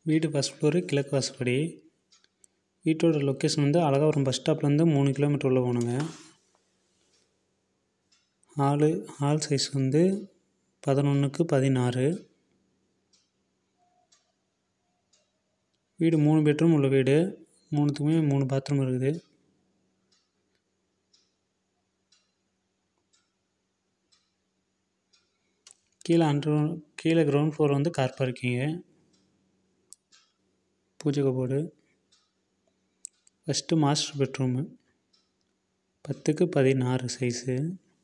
வீடு first floor கிழக்கு வாசப்படி வீட்டோட லொக்கேஷன் வந்து அழகாபுரம் பஸ் ஸ்டாப்லேருந்து மூணு கிலோமீட்டர் உள்ள போகணுங்க ஹாலு ஹால் சைஸ் வந்து பதினொன்றுக்கு பதினாறு வீடு மூணு பெட்ரூம் உள்ள வீடு மூணுத்துக்குமே மூணு பாத்ரூம் இருக்குது கீழே அண்டர் கீழே கிரவுண்ட் ஃப்ளோர் வந்து கார் பார்க்கிங்கு பூஜை கபோர்டு ஃபஸ்ட்டு மாஸ்டர் பெட்ரூமு பத்துக்கு பதினாறு size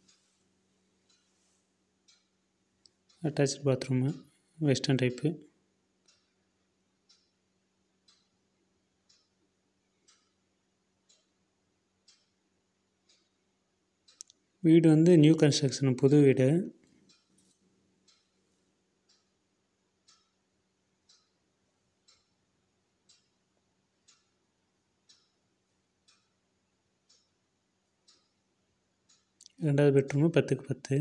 attach bathroom western type வீடு வந்து நியூ கன்ஸ்ட்ரக்ஷன் புது வீடு ரெண்டாவது பெட்ரூமு பத்துக்கு பத்து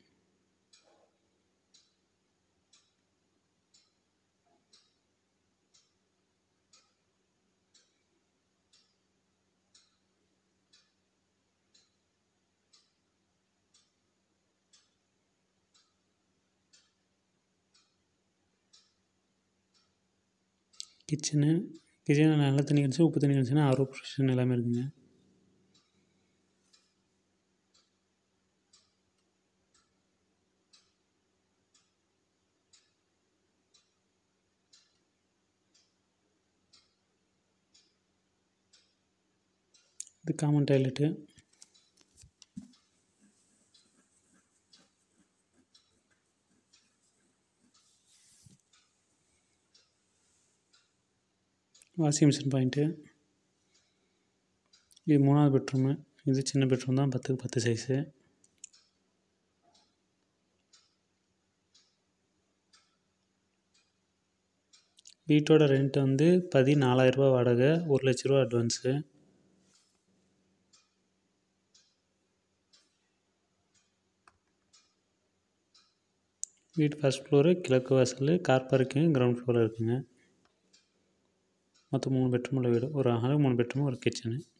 கிச்சனு கிச்சனில் நல்ல தண்ணி கிடச்சி உப்பு தண்ணி கிடச்சுன்னா ஆர்ஓ ப்ரொவிஷன் எல்லாமே இருக்குங்க இது common toilet washing machine point இது மூணாவது பெட்ரூமு இது சின்ன பெட்ரூம் தான் பத்துக்கு பத்து சைஸு வீட்டோட ரெண்ட் வந்து பதினாலாயிரரூபா வாடகை ஒரு லட்ச ரூபா அட்வான்ஸு வீட்டு ஃபஸ்ட் ஃப்ளோரு கிழக்கு வாசல் கார் பார்க்கிங் கிரவுண்ட் ஃப்ளோரில் இருக்குங்க மொத்தம் மூணு பெட்ரூம் உள்ள வீடு ஒரு ஹாலு மூணு பெட்ரூம் ஒரு கிச்சனு